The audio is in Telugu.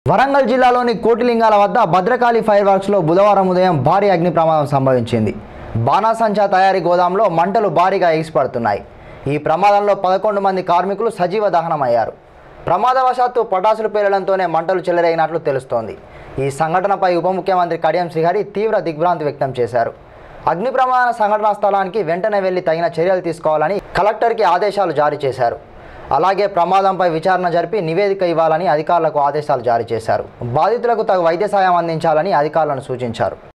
వరంగల్ జిల్లాలోని కోటిలింగాల వద్ద భద్రకాళి ఫైర్ వర్క్స్లో బుధవారం ఉదయం భారీ అగ్ని ప్రమాదం సంభవించింది బాణాసంచా తయారీ గోదాంలో మంటలు భారీగా ఎగిసిపడుతున్నాయి ఈ ప్రమాదంలో పదకొండు మంది కార్మికులు సజీవ దహనమయ్యారు ప్రమాదవశాత్తు పటాసులు పేలడంతోనే మంటలు చెలరేగినట్లు తెలుస్తోంది ఈ సంఘటనపై ఉప ముఖ్యమంత్రి కడియం శ్రీహరి తీవ్ర దిగ్భ్రాంతి వ్యక్తం చేశారు అగ్ని ప్రమాద సంఘటనా స్థలానికి వెంటనే వెళ్లి తగిన చర్యలు తీసుకోవాలని కలెక్టర్కి ఆదేశాలు జారీ చేశారు అలాగే ప్రమాదంపై విచారణ జరిపి నివేదిక ఇవ్వాలని అధికారులకు ఆదేశాలు జారీ చేశారు బాధితులకు తగు వైద్య సాయం అందించాలని అధికారులను సూచించారు